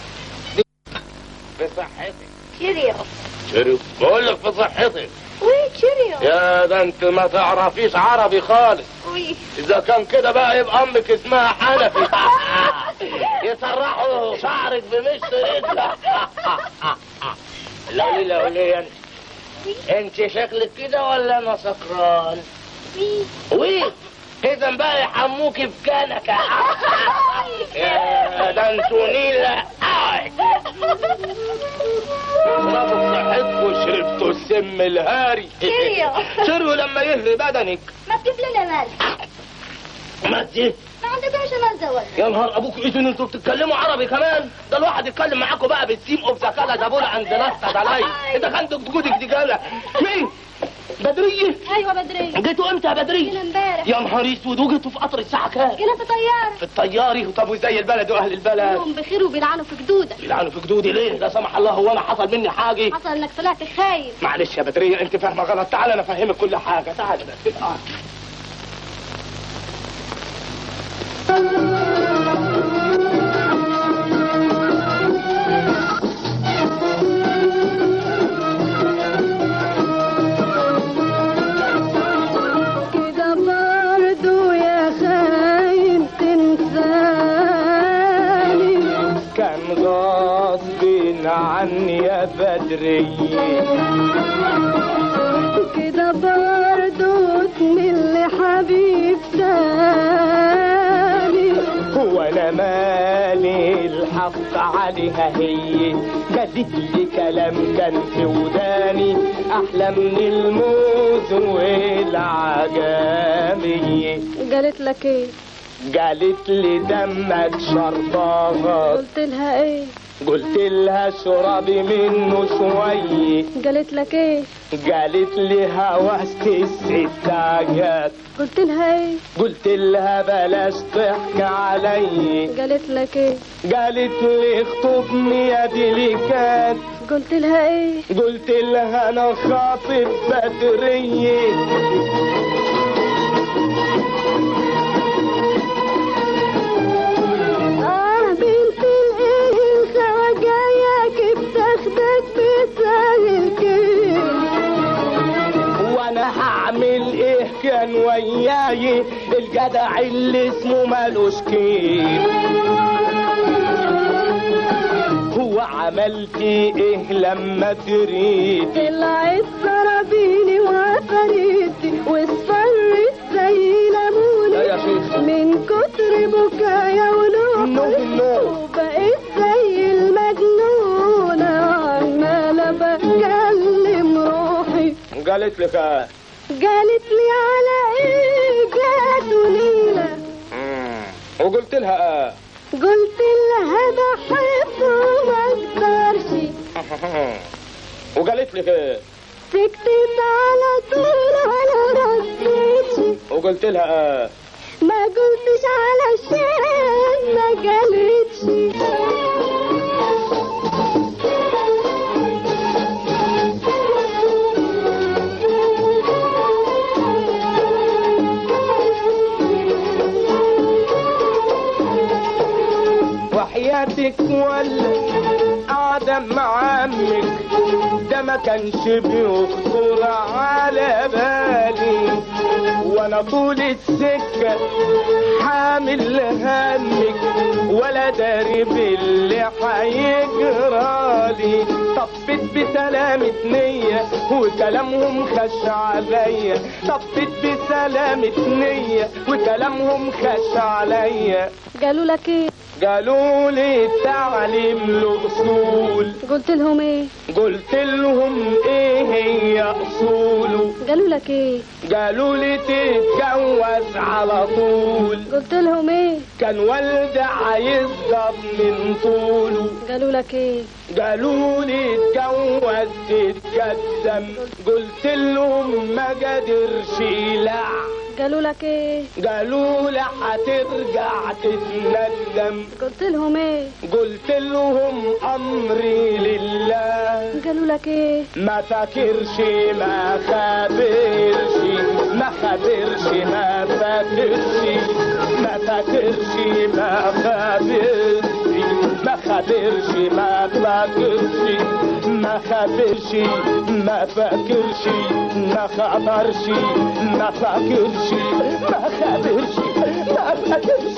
بصحتك
شيريو
شريو بقول لك بصحتك
وي شيريو
يا ده انت ما تعرفيش عربي خالص
وي
اذا كان كده بقى يبقى امك اسمها حنفي يسرحوا شعرك بمشط رجلك
لا قولي لا قولي انت انت شكلك كده ولا انا سكران وي اذا بقى يحموكي في كنكه يا ده انتوا نيله اشربوا بصحتكم شربتوا السم الهاري
كيريو.
شربوا لما يهري بدنك
ما تجيب لنا مال
ما تجي
ما عندكمش مال زوال
يا نهار ابوك اذا انتوا بتتكلموا عربي كمان ده الواحد يتكلم معاكم بقى بالسيم اوف زكالا جابونا عند نص علي انت عندك جودك دي جاله مين بدريه
ايوه بدرية
جيتوا امتى يا بدريه
جينا امبارح
يا نهار اسود وجيتوا في قطر الساعه كام
جينا في طيارة
في الطياري طب وزي البلد واهل البلد
هم بخير وبيلعنوا في جدودك
يلعنوا في جدودي ليه لا سمح الله هو انا حصل مني حاجه
حصل انك طلعت خايف
معلش يا بدريه انت فاهمه غلط تعال انا افهمك كل حاجه تعال بس آه.
كده برضو يا خاين تنساني
كان غصب عني يا بدريه
كده برضو تمل حبيب تاني
هو انا مالي الحق عليها هي قالت لي كلام كان في وداني احلى من الموز والعجامي
قالت لك ايه
قالت لي دمك شربات
قلت لها ايه
قلت لها اشربي منه شوي
قالت لك ايه
قالت لي هوست الستاجات
قلت لها ايه
قلت لها بلاش ضحك علي
قالت لك ايه
قالت لي اخطبني يا ديليكات
قلت لها ايه
قلت لها انا خاطب بدريه
اه بنت الايه الخواجايه كيف تاخدك بتسهل كده
وانا هعمل ايه كان وياي الجدع اللي اسمه مالوش كيف هو عملت ايه لما تريد
طلعت سرابيني وعفاريتي واصفرت زي ليمونة
لا يا شيخ.
من كتر بكايا ونوحي
نو- نو.
وبقيت زي المجنونة عمالة بكلم روحي
قالت لك آه.
قالت لي على ايه جات وليلة
وقلت لها اه
قلت لها بحبه وما اقدرش
وقالت لك ايه
سكتت على طول ولا رديتش
وقلت لها اه
ما قلتش علشان ما قالتش
وحياتك ولا قاعدة مع عمك ده ما كانش بيخطر على بالي وانا طول السكة حامل همك ولا داري باللي هيجرالي طفت بسلامة نية وكلامهم خش عليا طفت بسلامة نية وكلامهم خش عليا
قالوا لك ايه
قالوا لي التعليم له اصول
قلت لهم ايه
قلت لهم ايه هي اصوله
قالوا لك ايه
قالوا لي تتجوز على طول
قلت لهم ايه
كان والدي عايز ضب من طوله
قالوا لك ايه
قالوا لي اتجوز تتقدم قلت لهم ما قدرش لا
قالوا لك ايه
قالوا لي هترجع تتندم
قلت لهم ايه
قلت لهم امري لله
قالوا لك ايه
ما فاكرش ما خابرش ما خابرش ما فاكرش ما فاكرش ما خابرش ما خابرش ما فاكرش ما خابرش ما فاكرش ما خبرش ما فاكرش ما خابرش ما فاكرش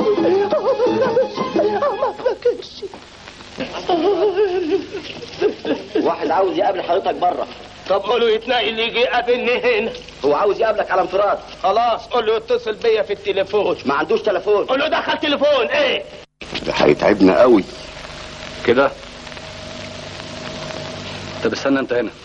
ما خابرش ما فاكرش
واحد
عاوز يقابل حضرتك بره
طب قوله يتنقل يجي يقابلني هنا
هو عاوز يقابلك على انفراد
خلاص قول له يتصل بيا في التليفون
ما عندوش تليفون
قول له دخل تليفون ايه
ده هيتعبنا قوي
كده طب استنى انت هنا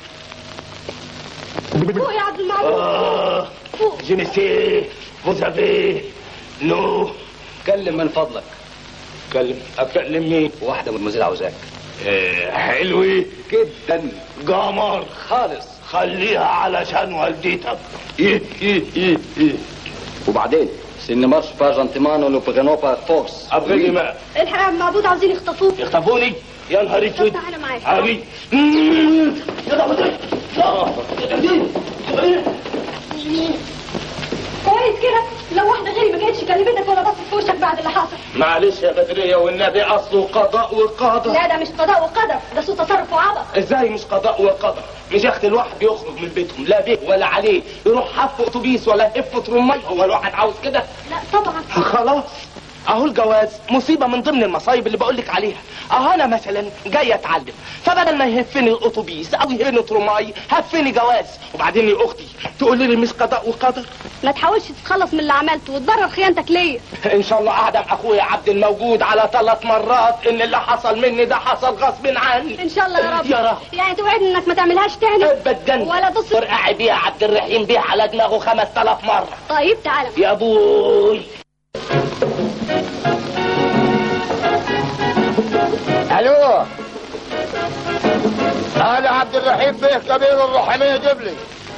فوق يا عبد المعبود
اه جينيسي فوزافي نو
كلم من فضلك
كلم اكلم مين
واحده مدمزيل عاوزاك
إيه حلوة
جدا
قمر
خالص
خليها علشان والدتك إيه إيه إيه إيه
وبعدين سن مارش با جنتيمان لو بغنو با فورس
ابغي ما
الحق يا عبد المعبود عاوزين يخطفوك
يخطفوني يا نهار اسود
تعالى معايا
عمي يلا بدري
كويس كده لو واحده غيري ما كانتش كلمتك ولا بصت في وشك بعد اللي حصل
معلش يا بدرية والنبي اصله قضاء وقدر
لا ده مش قضاء وقدر ده سوء تصرف وعبط
ازاي مش قضاء وقدر مش يا اختي الواحد يخرج من بيتهم لا به ولا عليه يروح حف اتوبيس ولا هف ترمي هو الواحد عاوز كده
لا طبعا
خلاص اهو الجواز مصيبه من ضمن المصايب اللي بقول لك عليها اهو انا مثلا جاي اتعلم فبدل ما يهفني الاتوبيس او يهفني ترماي هفني جواز وبعدين يا اختي تقولي لي مش قضاء وقدر
ما تحاولش تتخلص من اللي عملته وتبرر خيانتك ليا
ان شاء الله اعدم اخويا عبد الموجود على ثلاث مرات ان اللي حصل مني ده حصل غصب عني
ان شاء الله يا رب
يا رب
يعني توعدني انك ما تعملهاش تاني
ابدا
ولا تص
فرقعي بيها عبد الرحيم بيها على دماغه 5000 مره
طيب تعالى
يا ابوي
الو انا عبد الرحيم بيه كبير الرحمية جبلي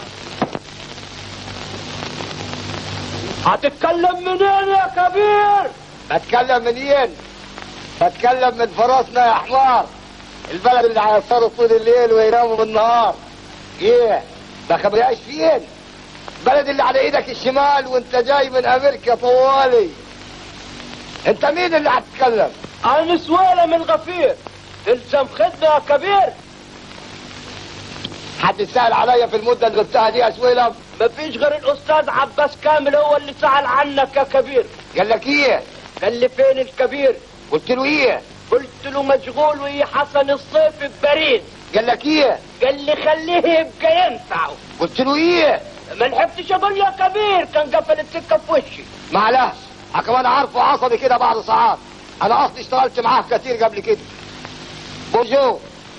هتتكلم منين يا كبير
بتكلم منين بتكلم من فراسنا يا حمار البلد اللي هيسهروا طول الليل ويناموا بالنهار ايه ما خبرياش فين البلد اللي على ايدك الشمال وانت جاي من امريكا طوالي انت مين اللي هتتكلم
انا سويلة من غفير تلزم خدمة يا كبير
حد سأل عليا في المدة اللي غبتها دي يا سويلم
مفيش غير الاستاذ عباس كامل هو اللي سأل عنك يا كبير
قال لك ايه
قال لي فين الكبير
قلت له ايه
قلت له مشغول وهي حسن الصيف في باريس
قال لك ايه
قال لي خليه يبقى ينفعه
قلت له ايه
ما لحقتش اقول يا كبير كان قفل السكه في وشي
معلش كمان عارفه عصبي كده بعد ساعات انا اصلي اشتغلت معاه كتير قبل كده بونجور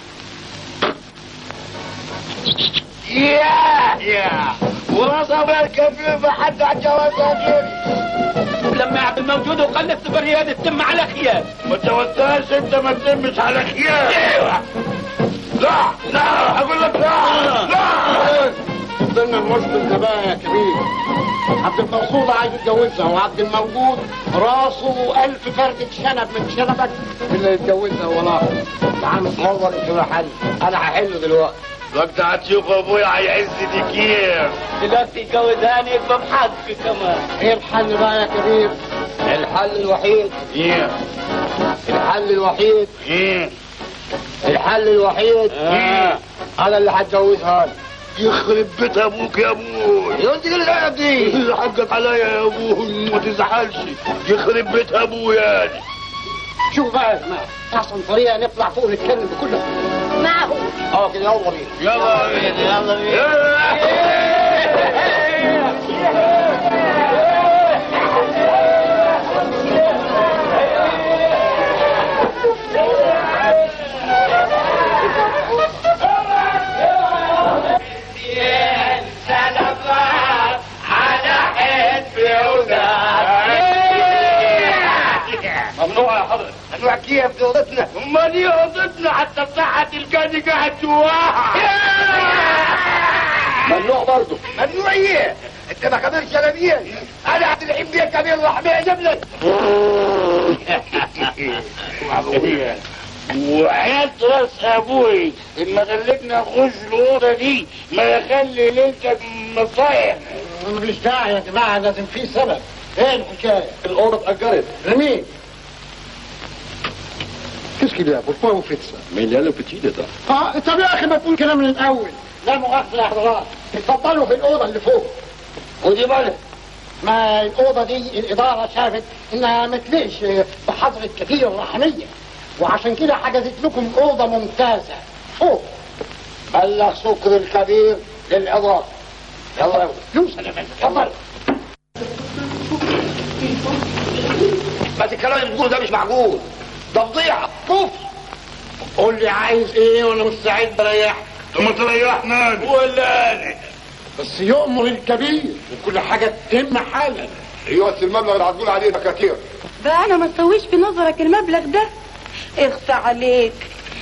يا يا ونصب الكفيف بحد على الجواز
لما عبد الموجود وخلفت بريان تتم على خيال
ما توترش انت ما تلمش على خيال ايوه لا لا اقول لك لا لا
ضمن المشكل ده بقى يا كبير عبد المقصود عايز يتجوزها وعبد الموجود راسه ألف فردة شنب من شنبك اللي يتجوزها ولا
تعال نور انتوا حل انا هحله دلوقتي
وقت هتشوف ابويا هيعز دي كيف دلوقتي يجوزهاني يبقى بحق كمان
ايه الحل بقى يا كبير
الحل الوحيد
ايه
الحل الوحيد
ايه
الحل الوحيد
آه.
انا اللي هتجوزها
يخرب بيت ابوك يا ابوي
يودي اللعبة دي
حقك عليا يا ابوي ما تزعلش يخرب بيت ابويا
شوف بقى يا جماعه احسن طريقه نطلع فوق نتكلم بكل
معقول
اه كده يلا بينا
يلا بينا يلا بينا ممنوع يا حضرتك
ممنوع كيف دي اوضتنا
امال ايه اوضتنا حتى بتاعها تلقاني قاعد جواها
ممنوع برضه ممنوع ايه انت ما كبير شلبيه انا عبد الحين بيه كبير وحميه جبلك
وحياة راس ابوي اما خليتنا نخش الاوضه دي ما يخلي ليلتك مصايح
مفيش داعي يا جماعه لازم في سبب ايه الحكايه
الاوضه اتاجرت
لمين Qu'est-ce qu'il y a Pourquoi vous faites ça
Mais il y a le petit dedans.
اه طب يا اخي ما تقول كلام من الاول لا مؤاخذه يا حضرات اتفضلوا في الاوضه اللي فوق
ودي بالك
ما الاوضه دي الاداره شافت انها ما تليقش بحضره كثير الرحميه وعشان كده حجزت لكم اوضه ممتازه فوق
بلغ سكر الكبير للعظام يلا يلا
يوصل يا بنت اتفضل
بس الكلام اللي بتقوله ده مش معقول ده فضيحه طف
قول لي عايز ايه وانا مستعد اريحك
ثم تريحنا
ولا انا بس يؤمر الكبير وكل حاجه تتم حالا
ايوه بس المبلغ اللي هتقول عليه ده كتير
بقى انا ما تسويش في نظرك المبلغ ده اخفى عليك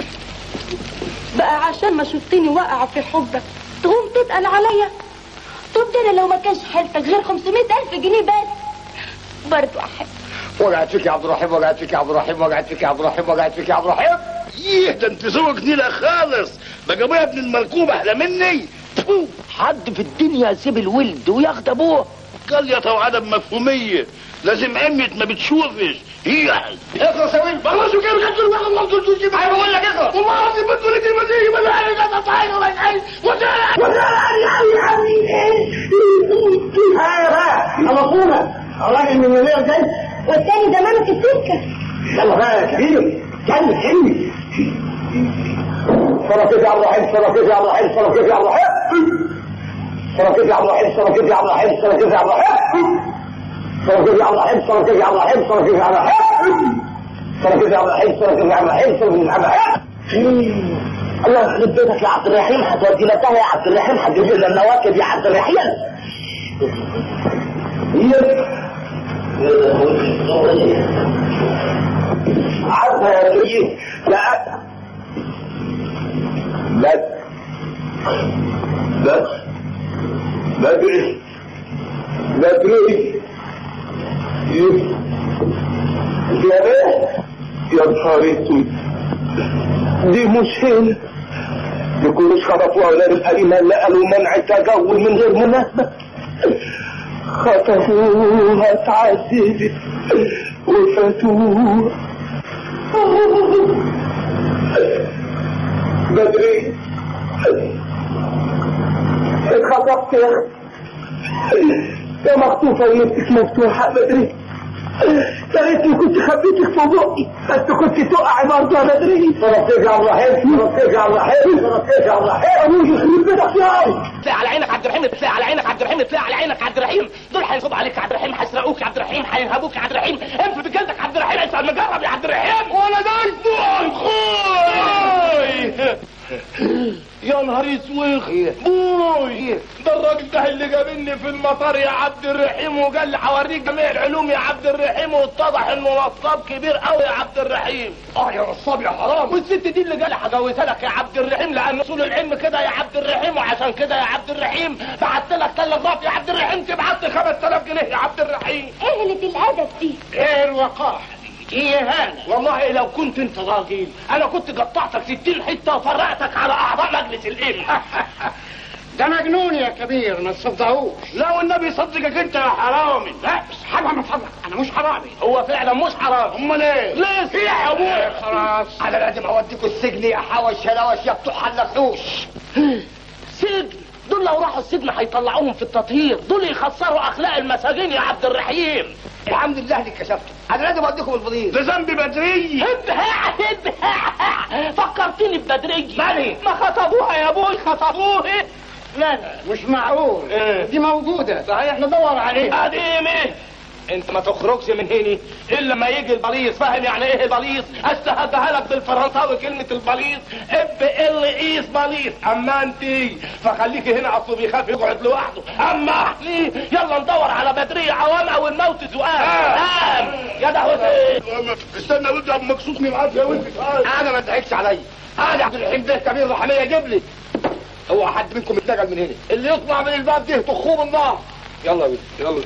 بقى عشان ما شفتني واقعة في حبك تقوم تتقل عليا طب ده انا لو ما كانش حيلتك غير 500 الف جنيه بس برضو احب
وقعت فيك يا عبد الرحيم وقعت فيك يا عبد الرحيم وقعت فيك يا عبد الرحيم وقعت فيك يا عبد الرحيم
ايه ده انت ذوقك نيلة خالص بقى ابويا ابن المركوب احلى مني تفو.
حد في الدنيا يسيب الولد وياخد ابوه
قرية وعدم مفهومية لازم عميت ما بتشوفش هي
اخلص يا ولد
والله شو كان خدت الواحد ما قلت له جيب
ايوه بقول لك اخلص
والله العظيم بدو لك المزيه ولا انا قاعد اطعن ولا عين ولا
خلصونا الراجل من الليل جاي
والتاني زمانه في السكة
يلا بقى يا كبير كمل كمل صرف كيف يا عبد الرحيم صرف كيف يا عبد الرحيم صرف كيف يا عبد الرحيم صرف كيف يا عبد الرحيم صرف كيف يا عبد الرحيم صرف كيف يا عبد الرحيم صرف كيف يا عبد الرحيم صرف كيف يا عبد الرحيم صرف كيف يا عبد الرحيم صرف كيف يا عبد الرحيم صرف كيف يا عبد الرحيم صرف كيف يا عبد الرحيم الله يخرب بيتك يا عبد الرحيم هتودي لك يا عبد الرحيم هتجيب لنا النواكب يا عبد الرحيم عارفه يا سيدي لا بس بس بدري بدري يا بيه يا نهار اسود دي مش هنا يكونوش خطفوا اولاد القريمه اللي قالوا منع التجول من غير مناسبه خطفوها اتعذبت وفاتوها بدري اتخطفت يا اختي يا مخطوفة ونفسك مفتوحة بدري يا ريتني كنت خبيتك في بقي بس كنت تقع برضه يا بدري صرفتك يا عبد الرحيم صرفتك يا عبد الرحيم صرفتك يا عبد الرحيم ابوك يخرب بيتك يا عم
تلاقي على عينك عبد الرحيم تلاقي على عينك عبد الرحيم تلاقي على عينك عبد الرحيم دول هينصبوا عليك يا عبد الرحيم هيسرقوك يا عبد الرحيم هينهبوك يا عبد الرحيم انفذ بجلدك يا عبد الرحيم اسال مجرب يا عبد الرحيم
وانا ده خوي يا نهار اسوخ بوي ده الراجل ده اللي جابني في المطار يا عبد الرحيم وقال لي هوريك جميع العلوم يا عبد الرحيم واتضح انه نصاب كبير قوي يا عبد الرحيم
اه يا نصاب يا حرام
والست دي اللي قال لي هجوزها لك يا عبد الرحيم لان اصول العلم كده يا عبد الرحيم وعشان كده يا عبد الرحيم بعت لك تلغراف يا عبد الرحيم تبعت لي 5000 جنيه يا عبد الرحيم
ايه اللي الادب دي
ايه الوقاح ايه هذا والله لو كنت انت راجل انا كنت قطعتك 60 حته وفرقتك على اعضاء مجلس الامن
ده مجنون يا كبير ما تصدقوش
لا والنبي يصدقك انت يا حرامي
لا بس حرام من فضلك انا مش حرامي
هو فعلا مش حرام امال ايه ليه سيح يا ابويا
خلاص
انا لازم اوديكوا السجن يا حوش يا لوش يا بتوع حلقوش
سجن دول لو راحوا السجن هيطلعوهم في التطهير دول يخسروا اخلاق المساجين يا عبد الرحيم
الحمد لله انك كشفته انا لازم اوديكم الفضيل
ده ذنب بدري هبها هبها فكرتني ببدري مالي ما خطبوها يا ابوي خطبوه
لا لا مش معقول دي موجودة صحيح ندور عليها
قديمة انت ما تخرجش من هنا الا لما يجي البليص فاهم يعني ايه البليص استهدها لك بالفرنساوي كلمه البليص اب ال ايس بليص اما انت فخليكي هنا اصله بيخاف يقعد لوحده اما احلي يلا ندور على بدريه عوام او الموت زقام آه. يا ده حسين استنى ولد ابو مكسوف من عافيه وانت
انا ما تضحكش عليا انا عبد الرحيم ده كبير رحميه جيب لي هو حد منكم اتنقل من هنا اللي يطلع من الباب ده طخوه بالنار يلا يا ولد يلا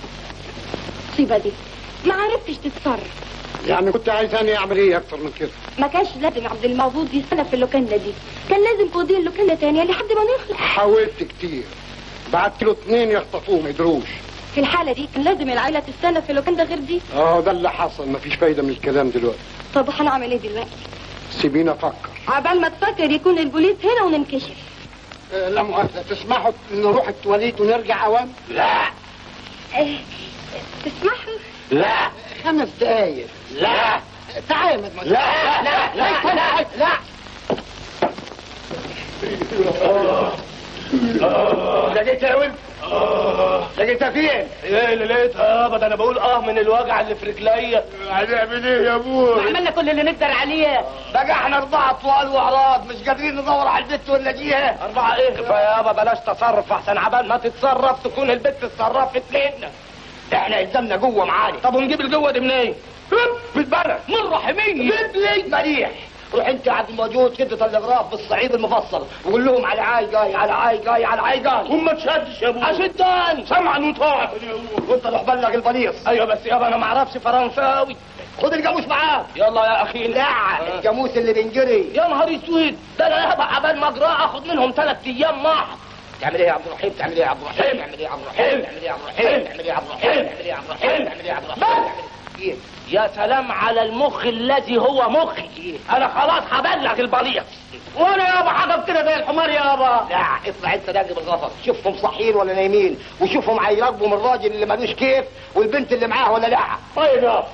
مصيبة دي ما عرفتش تتصرف
يعني كنت عايزاني اعمل ايه اكتر من كده
ما كانش لازم عبد الموجود يستنى في اللوكاندا دي كان لازم توديه اللوكاندا تانية لحد ما نخلص
حاولت كتير بعت له اتنين يخطفوه ما يدروش
في الحالة دي كان لازم العيلة تستنى في اللوكاندا غير دي
اه ده اللي حصل مفيش فايدة من الكلام دلوقتي
طب هنعمل ايه دلوقتي
سيبينا افكر
عبال ما تفكر يكون البوليس هنا وننكشف
آه لا مؤاخذة تسمحوا نروح التواليت ونرجع عوام
لا
اه تسمحوا
لا
خمس دقايق
لا
تعالى يا مدموزيل
لا لا لا لا لا
لقيتها يا ولد لقيتها فين
ايه اللي لقيتها يابا ده انا بقول اه من الوجع اللي في رجليا
هنعمل ايه يا ابوي
عملنا كل اللي نقدر عليه
بقى احنا اربعه طوال واعراض مش قادرين ندور على البت ونلاقيها
أربعة إيه؟ كفاية يابا بلاش تصرف أحسن عبال ما تتصرف تكون البت اتصرفت لنا.
احنا قدامنا جوه معانا
طب ونجيب الجوه دي منين؟ في البلد من رحمية
بدلي مليح روح انت يا عبد الموجود كده تلغراف بالصعيد المفصل وقول لهم على عاي جاي على عاي جاي على عاي جاي
وما تشدش يا ابوي أشدان سمعا وطاعة
وانت روح بلغ البليص
أيوة بس يابا أنا ما أعرفش فرنساوي
خد الجاموس معاك
يلا يا أخي
لا الجاموس اللي بنجري
يا نهار اسود ده انا يابا عبال ما اجراه اخد منهم ثلاث ايام محض
تعمل ايه يا عبد الرحيم تعمل ايه يا عبد الرحيم تعمل ايه يا عبد الرحيم تعمل ايه يا عبد الرحيم تعمل ايه يا عبد الرحيم تعمل ايه يا عبد الرحيم تعمل ايه يا عبد الرحيم
يا سلام على المخ الذي هو مخي انا خلاص هبلغ البليغ وانا يابا حاجه كده زي الحمار يابا
لا اطلع انت راقب الغفر شوفهم صاحيين ولا نايمين وشوفهم هيراقبوا من الراجل اللي ملوش كيف والبنت اللي معاه ولا لا
طيب يابا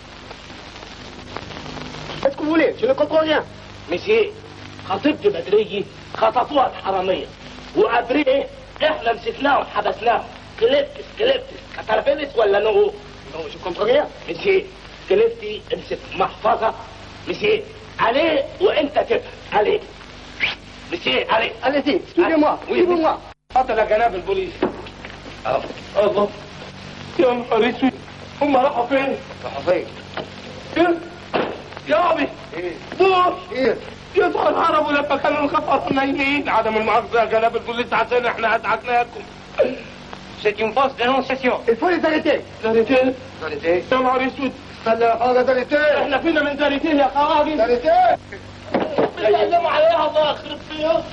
تقولوا ليه شنو كنترول
مسيء خطيبتي بدرية خطفوها الحرامية وأبريه احنا مسكناهم حبسناهم كليبتس كليبتس كتربلس ولا نو
شو كنترول
مسيء كليبتي امسك محفظة مسيء عليه وانت تبقى عليه مسيء عليه
عليه دي سيبي موا سيبي موا
حتى لجناب البوليس الله يا نهار اسود هم راحوا فين؟
راحوا فين؟
ايه؟ يا ابي
ايه؟
بوش
ايه؟
يدخل هربوا لما كانوا الخطر نايمين عدم المؤاخذة يا جناب البوليس عشان احنا ازعجناكم
C'est une fausse dénonciation. Il faut les arrêter.
زاريتين
Arrêter.
يا نهار اسود
استنى حاجة arrêter.
احنا فينا من زاريتين يا خواجي
arrêter.
بيسلموا عليها الله يخرب فيها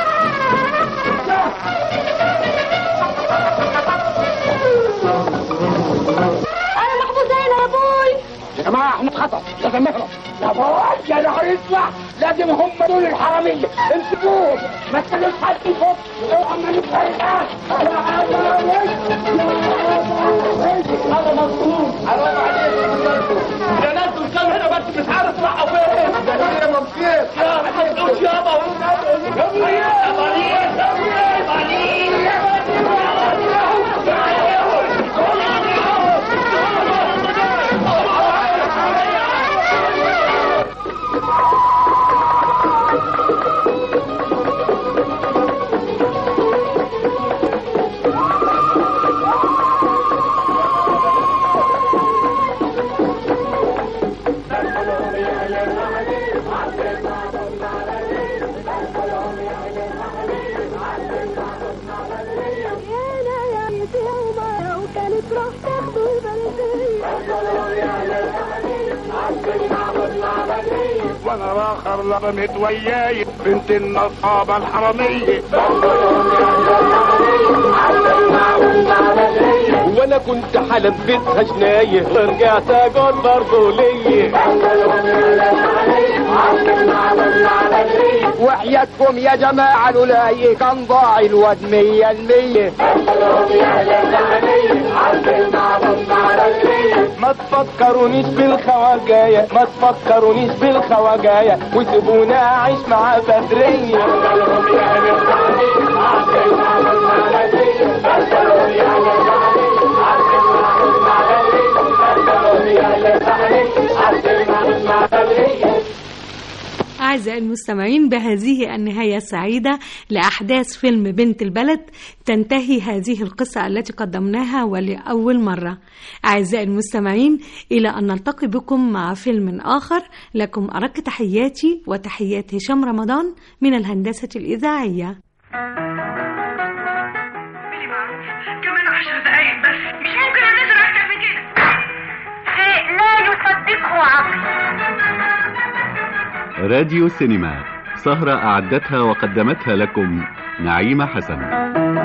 انا محبوسه هنا يا بوي
يا جماعة احنا اتخطف لازم نهرب يا بوي يا نهار اسمع لازم هم دول الحرامية امسكوهم ما تخلوش حد يفك اوعى ما نتفرقش
انا مظلوم
حرام عليكم
يا ناس دول كانوا هنا بس مش عارف راحوا فين
ده انا مبسوط
يا ما تقولش يابا يا يا بليغ يا
وكانت راح تاخده البلدية
وانا الاخر لبمت وياي بنت النصابة الحرامية
وانا كنت حلبتها جناية رجعت اقول برضه ليا
وحياتكم يا جماعة الولاية كان ضاع الواد مية المية
ما تفكرونيش بالخواجاية ما تفكرونيش بالخواجاية وسيبونا اعيش مع بدرية
أعزائي المستمعين بهذه النهاية السعيدة لأحداث فيلم بنت البلد تنتهي هذه القصة التي قدمناها ولأول مرة أعزائي المستمعين إلى أن نلتقي بكم مع فيلم آخر لكم أرق تحياتي وتحيات هشام رمضان من الهندسة الإذاعية
كمان عشر دقايق بس مش ممكن انزل اكتر من كده شيء لا يصدقه عقل
راديو سينما سهرة أعدتها وقدمتها لكم نعيمة حسن